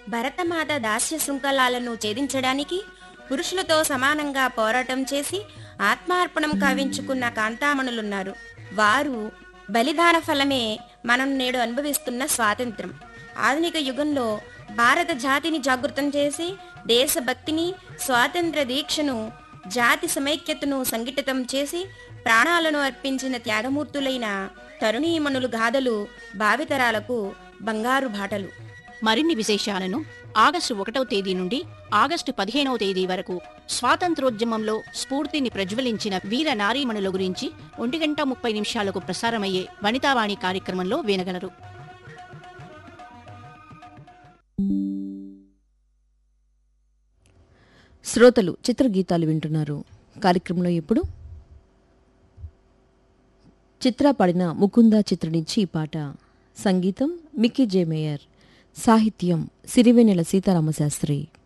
భరతమాత దాస్య శృంఖలాలను ఛేదించడానికి పురుషులతో సమానంగా పోరాటం చేసి ఆత్మార్పణం కావించుకున్న కాంతామణులున్నారు వారు బలిదాన ఫలమే మనం నేడు అనుభవిస్తున్న స్వాతంత్రం ఆధునిక యుగంలో భారత జాతిని జాగృతం చేసి దేశభక్తిని స్వాతంత్ర దీక్షను జాతి సమైక్యతను సంఘటితం చేసి ప్రాణాలను అర్పించిన త్యాగమూర్తులైన తరుణీమణులు గాథలు భావితరాలకు బంగారు బాటలు మరిన్ని విశేషాలను ఆగస్టు ఒకటవ తేదీ నుండి ఆగస్టు పదిహేనవ తేదీ వరకు స్వాతంత్రోద్యమంలో స్ఫూర్తిని ప్రజ్వలించిన వీర నారీమణుల గురించి ఒంటి గంట ముప్పై నిమిషాలకు ప్రసారమయ్యే వనితావాణి కార్యక్రమంలో వినగలరు శ్రోతలు చిత్రగీతాలు వింటున్నారు కార్యక్రమంలో ఇప్పుడు చిత్ర పాడిన ముకుంద చిత్ర నుంచి ఈ పాట సంగీతం మిక్కీ జే మేయర్ సాహిత్యం సిరివెన్నెల సీతారామశాస్త్రి